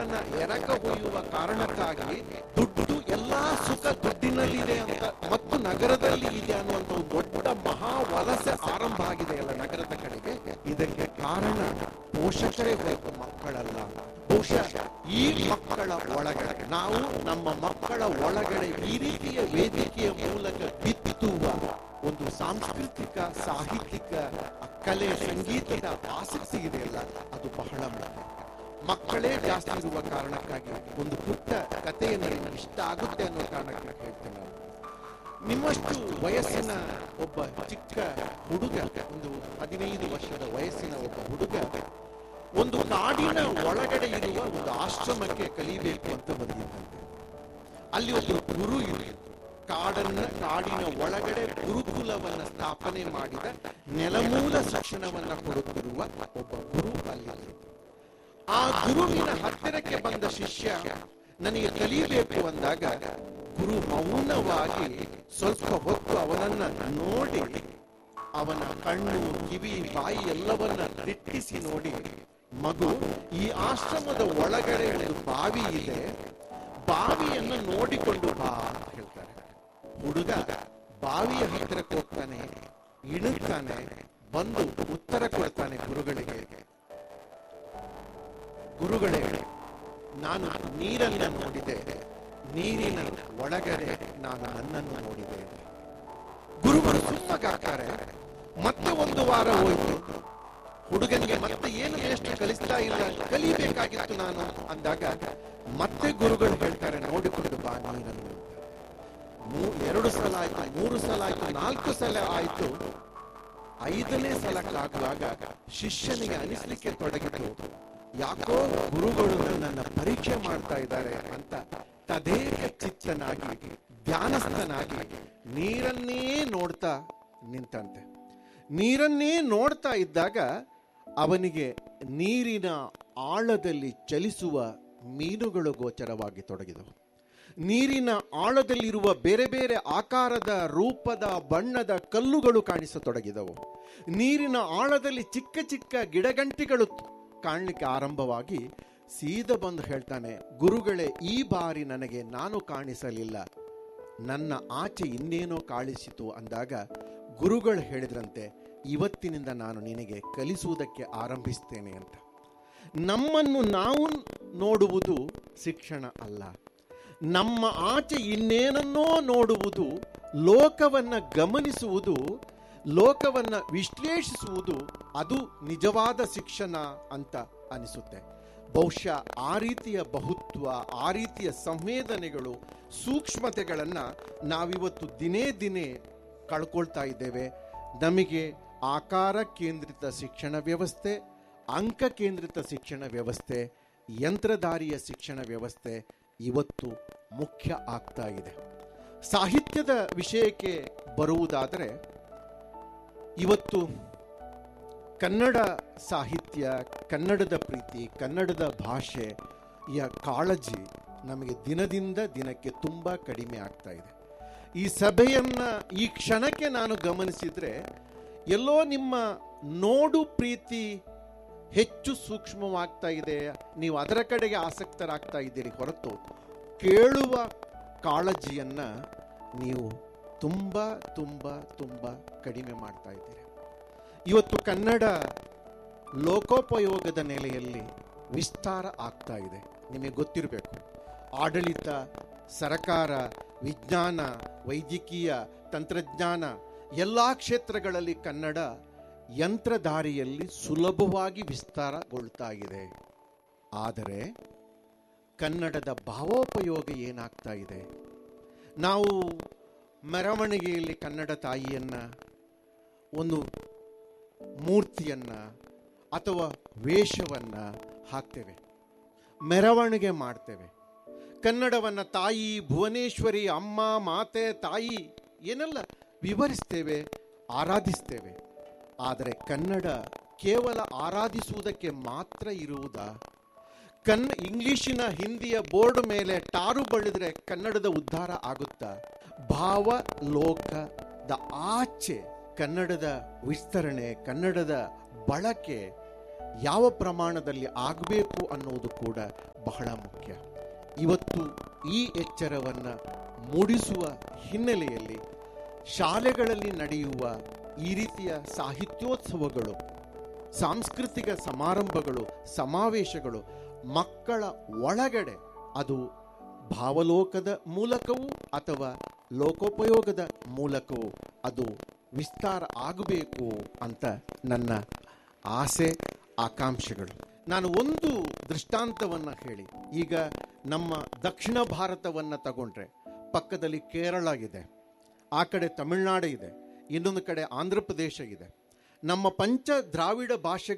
ಮಕ್ಕಳನ್ನ ಎರಕ ಹೊಯ್ಯುವ ಕಾರಣಕ್ಕಾಗಿ ದುಡ್ಡು ಎಲ್ಲಾ ಸುಖ ದುಡ್ಡಿನಲ್ಲಿದೆ ಅಂತ ಮತ್ತು ನಗರದಲ್ಲಿ ಇದೆ ಅನ್ನುವಂತ ಒಂದು ದೊಡ್ಡ ಮಹಾ ವಲಸೆ ಆರಂಭ ಆಗಿದೆ ಅಲ್ಲ ನಗರದ ಕಡೆಗೆ ಇದಕ್ಕೆ ಕಾರಣ ಪೋಷಕರೇ ಹೊರತು ಮಕ್ಕಳಲ್ಲ ಬಹುಶಃ ಈ ಮಕ್ಕಳ ಒಳಗಡೆ ನಾವು ನಮ್ಮ ಮಕ್ಕಳ ಒಳಗಡೆ ಈ ರೀತಿಯ ವೇದಿಕೆಯ ಮೂಲಕ ಬಿತ್ತುವ ಒಂದು ಸಾಂಸ್ಕೃತಿಕ ಸಾಹಿತ್ಯಿಕ ಕಲೆ ಸಂಗೀತದ ಆಸಕ್ತಿ ಇದೆಯಲ್ಲ ಅದು ಬಹಳ ಮುಖ್ಯ ಮಕ್ಕಳೇ ಜಾಸ್ತಿ ಇರುವ ಕಾರಣಕ್ಕಾಗಿ ಒಂದು ಪುಟ್ಟ ಕಥೆಯನ್ನು ನಿಮಗೆ ಇಷ್ಟ ಆಗುತ್ತೆ ಅನ್ನೋ ಕಾರಣಕ್ಕೆ ಹೇಳ್ತೇನೆ ನಾನು ನಿಮ್ಮಷ್ಟು ವಯಸ್ಸಿನ ಒಬ್ಬ ಚಿಕ್ಕ ಹುಡುಗ ಒಂದು ಹದಿನೈದು ವರ್ಷದ ವಯಸ್ಸಿನ ಒಬ್ಬ ಹುಡುಗ ಒಂದು ಕಾಡಿನ ಒಳಗಡೆ ಇರುವ ಒಂದು ಆಶ್ರಮಕ್ಕೆ ಕಲಿಬೇಕು ಅಂತ ಬಂದಿದ್ದಂತೆ ಅಲ್ಲಿ ಒಂದು ಗುರು ಇತ್ತು ಕಾಡನ್ನ ಕಾಡಿನ ಒಳಗಡೆ ಗುರುಕುಲವನ್ನ ಸ್ಥಾಪನೆ ಮಾಡಿದ ನೆಲಮೂಲ ಶಿಕ್ಷಣವನ್ನ ಕೊಡುತ್ತಿರುವ ಒಬ್ಬ ಗುರು ಅಲ್ಲಿ ಆ ಗುರುವಿನ ಹತ್ತಿರಕ್ಕೆ ಬಂದ ಶಿಷ್ಯ ನನಗೆ ಕಲಿಯಬೇಕು ಅಂದಾಗ ಗುರು ಮೌನವಾಗಿ ಸ್ವಲ್ಪ ಹೊತ್ತು ಅವನನ್ನ ನೋಡಿ ಅವನ ಕಣ್ಣು ಕಿವಿ ಬಾಯಿ ಎಲ್ಲವನ್ನ ದಿಟ್ಟಿಸಿ ನೋಡಿ ಮಗು ಈ ಆಶ್ರಮದ ಒಳಗಡೆ ಒಂದು ಬಾವಿ ಇದೆ ಬಾವಿಯನ್ನು ನೋಡಿಕೊಂಡು ಬಾ ಅಂತ ಹೇಳ್ತಾರೆ ಹುಡುಗ ಬಾವಿಯ ಹತ್ತಿರಕ್ಕೆ ಹೋಗ್ತಾನೆ ಇಣುತ್ತಾನೆ ಬಂದು ಉತ್ತರ ಕೊಡ್ತಾನೆ ಗುರುಗಳಿಗೆ ಗುರುಗಳೇ ನಾನು ನೀರನ್ನ ನೋಡಿದೆ ನೀರಿನ ಒಳಗಡೆ ನಾನು ನನ್ನನ್ನು ನೋಡಿದೆ ಗುರುಗಳು ಸುಮ್ಮಗಾಗ್ತಾರೆ ಮತ್ತೆ ಒಂದು ವಾರ ಹೋಯ್ತು ಹುಡುಗನಿಗೆ ಮತ್ತೆ ಏನು ಎಷ್ಟು ಕಲಿಸ್ತಾ ಇಲ್ಲ ಕಲಿಬೇಕಾಗಿತ್ತು ನಾನು ಅಂದಾಗ ಮತ್ತೆ ಗುರುಗಳು ಹೇಳ್ತಾರೆ ನೋಡಿಕೊಂಡು ಬಾ ನೀರನ್ನು ಮೂ- ಎರಡು ಸಲ ಆಯ್ತು ಮೂರು ಸಲ ಆಯ್ತು ನಾಲ್ಕು ಸಲ ಆಯ್ತು ಐದನೇ ಸಲಕ್ಕಾಗುವಾಗ ಶಿಷ್ಯನಿಗೆ ಅನಿಸ್ಲಿಕ್ಕೆ ತೊಡಗಿತು ಯಾಕೋ ಗುರುಗಳು ನನ್ನನ್ನ ಪರೀಕ್ಷೆ ಮಾಡ್ತಾ ಇದ್ದಾರೆ ಅಂತ ತದೇಕ ಚಿತ್ತನಾಗಿ ಧ್ಯಾನಸ್ಥನಾಗಿ ನೀರನ್ನೇ ನೋಡ್ತಾ ನಿಂತಂತೆ ನೀರನ್ನೇ ನೋಡ್ತಾ ಇದ್ದಾಗ ಅವನಿಗೆ ನೀರಿನ ಆಳದಲ್ಲಿ ಚಲಿಸುವ ಮೀನುಗಳು ಗೋಚರವಾಗಿ ತೊಡಗಿದವು ನೀರಿನ ಆಳದಲ್ಲಿರುವ ಬೇರೆ ಬೇರೆ ಆಕಾರದ ರೂಪದ ಬಣ್ಣದ ಕಲ್ಲುಗಳು ಕಾಣಿಸತೊಡಗಿದವು ನೀರಿನ ಆಳದಲ್ಲಿ ಚಿಕ್ಕ ಚಿಕ್ಕ ಗಿಡಗಂಟಿಗಳು ಕಾಣಲಿಕ್ಕೆ ಆರಂಭವಾಗಿ ಸೀದ ಬಂದು ಹೇಳ್ತಾನೆ ಗುರುಗಳೇ ಈ ಬಾರಿ ನನಗೆ ನಾನು ಕಾಣಿಸಲಿಲ್ಲ ನನ್ನ ಆಚೆ ಇನ್ನೇನೋ ಕಾಣಿಸಿತು ಅಂದಾಗ ಗುರುಗಳು ಹೇಳಿದ್ರಂತೆ ಇವತ್ತಿನಿಂದ ನಾನು ನಿನಗೆ ಕಲಿಸುವುದಕ್ಕೆ ಆರಂಭಿಸ್ತೇನೆ ಅಂತ ನಮ್ಮನ್ನು ನಾವು ನೋಡುವುದು ಶಿಕ್ಷಣ ಅಲ್ಲ ನಮ್ಮ ಆಚೆ ಇನ್ನೇನನ್ನೋ ನೋಡುವುದು ಲೋಕವನ್ನ ಗಮನಿಸುವುದು ಲೋಕವನ್ನ ವಿಶ್ಲೇಷಿಸುವುದು ಅದು ನಿಜವಾದ ಶಿಕ್ಷಣ ಅಂತ ಅನಿಸುತ್ತೆ ಬಹುಶಃ ಆ ರೀತಿಯ ಬಹುತ್ವ ಆ ರೀತಿಯ ಸಂವೇದನೆಗಳು ಸೂಕ್ಷ್ಮತೆಗಳನ್ನ ನಾವಿವತ್ತು ದಿನೇ ದಿನೇ ಕಳ್ಕೊಳ್ತಾ ಇದ್ದೇವೆ ನಮಗೆ ಆಕಾರ ಕೇಂದ್ರಿತ ಶಿಕ್ಷಣ ವ್ಯವಸ್ಥೆ ಅಂಕ ಕೇಂದ್ರಿತ ಶಿಕ್ಷಣ ವ್ಯವಸ್ಥೆ ಯಂತ್ರಧಾರಿಯ ಶಿಕ್ಷಣ ವ್ಯವಸ್ಥೆ ಇವತ್ತು ಮುಖ್ಯ ಆಗ್ತಾ ಇದೆ ಸಾಹಿತ್ಯದ ವಿಷಯಕ್ಕೆ ಬರುವುದಾದರೆ ಇವತ್ತು ಕನ್ನಡ ಸಾಹಿತ್ಯ ಕನ್ನಡದ ಪ್ರೀತಿ ಕನ್ನಡದ ಭಾಷೆಯ ಕಾಳಜಿ ನಮಗೆ ದಿನದಿಂದ ದಿನಕ್ಕೆ ತುಂಬ ಕಡಿಮೆ ಆಗ್ತಾ ಇದೆ ಈ ಸಭೆಯನ್ನ ಈ ಕ್ಷಣಕ್ಕೆ ನಾನು ಗಮನಿಸಿದ್ರೆ ಎಲ್ಲೋ ನಿಮ್ಮ ನೋಡು ಪ್ರೀತಿ ಹೆಚ್ಚು ಸೂಕ್ಷ್ಮವಾಗ್ತಾ ಇದೆ ನೀವು ಅದರ ಕಡೆಗೆ ಆಸಕ್ತರಾಗ್ತಾ ಇದ್ದೀರಿ ಹೊರತು ಕೇಳುವ ಕಾಳಜಿಯನ್ನ ನೀವು ತುಂಬ ತುಂಬ ತುಂಬ ಕಡಿಮೆ ಮಾಡ್ತಾ ಇದ್ದೀರಿ ಇವತ್ತು ಕನ್ನಡ ಲೋಕೋಪಯೋಗದ ನೆಲೆಯಲ್ಲಿ ವಿಸ್ತಾರ ಆಗ್ತಾ ಇದೆ ನಿಮಗೆ ಗೊತ್ತಿರಬೇಕು ಆಡಳಿತ ಸರಕಾರ ವಿಜ್ಞಾನ ವೈದ್ಯಕೀಯ ತಂತ್ರಜ್ಞಾನ ಎಲ್ಲ ಕ್ಷೇತ್ರಗಳಲ್ಲಿ ಕನ್ನಡ ಯಂತ್ರಧಾರಿಯಲ್ಲಿ ಸುಲಭವಾಗಿ ವಿಸ್ತಾರಗೊಳ್ತಾ ಇದೆ ಆದರೆ ಕನ್ನಡದ ಭಾವೋಪಯೋಗ ಏನಾಗ್ತಾ ಇದೆ ನಾವು ಮೆರವಣಿಗೆಯಲ್ಲಿ ಕನ್ನಡ ತಾಯಿಯನ್ನ ಒಂದು ಮೂರ್ತಿಯನ್ನ ಅಥವಾ ವೇಷವನ್ನ ಹಾಕ್ತೇವೆ ಮೆರವಣಿಗೆ ಮಾಡ್ತೇವೆ ಕನ್ನಡವನ್ನ ತಾಯಿ ಭುವನೇಶ್ವರಿ ಅಮ್ಮ ಮಾತೆ ತಾಯಿ ಏನೆಲ್ಲ ವಿವರಿಸ್ತೇವೆ ಆರಾಧಿಸ್ತೇವೆ ಆದರೆ ಕನ್ನಡ ಕೇವಲ ಆರಾಧಿಸುವುದಕ್ಕೆ ಮಾತ್ರ ಇರುವುದಾ ಕನ್ ಇಂಗ್ಲಿಶಿನ ಹಿಂದಿಯ ಬೋರ್ಡ್ ಮೇಲೆ ಟಾರು ಬಳಿದ್ರೆ ಕನ್ನಡದ ಉದ್ಧಾರ ಆಗುತ್ತಾ ಭಾವ ಲೋಕದ ಆಚೆ ಕನ್ನಡದ ವಿಸ್ತರಣೆ ಕನ್ನಡದ ಬಳಕೆ ಯಾವ ಪ್ರಮಾಣದಲ್ಲಿ ಆಗಬೇಕು ಅನ್ನೋದು ಕೂಡ ಬಹಳ ಮುಖ್ಯ ಇವತ್ತು ಈ ಎಚ್ಚರವನ್ನು ಮೂಡಿಸುವ ಹಿನ್ನೆಲೆಯಲ್ಲಿ ಶಾಲೆಗಳಲ್ಲಿ ನಡೆಯುವ ಈ ರೀತಿಯ ಸಾಹಿತ್ಯೋತ್ಸವಗಳು ಸಾಂಸ್ಕೃತಿಕ ಸಮಾರಂಭಗಳು ಸಮಾವೇಶಗಳು ಮಕ್ಕಳ ಒಳಗಡೆ ಅದು ಭಾವಲೋಕದ ಮೂಲಕವೂ ಅಥವಾ ಲೋಕೋಪಯೋಗದ ಮೂಲಕವೂ ಅದು ವಿಸ್ತಾರ ಆಗಬೇಕು ಅಂತ ನನ್ನ ಆಸೆ ಆಕಾಂಕ್ಷೆಗಳು ನಾನು ಒಂದು ದೃಷ್ಟಾಂತವನ್ನು ಹೇಳಿ ಈಗ ನಮ್ಮ ದಕ್ಷಿಣ ಭಾರತವನ್ನು ತಗೊಂಡ್ರೆ ಪಕ್ಕದಲ್ಲಿ ಕೇರಳ ಇದೆ ಆ ಕಡೆ ತಮಿಳುನಾಡು ಇದೆ ಇನ್ನೊಂದು ಕಡೆ ಆಂಧ್ರ ಪ್ರದೇಶ ಇದೆ ನಮ್ಮ ಪಂಚ ದ್ರಾವಿಡ ಭಾಷೆ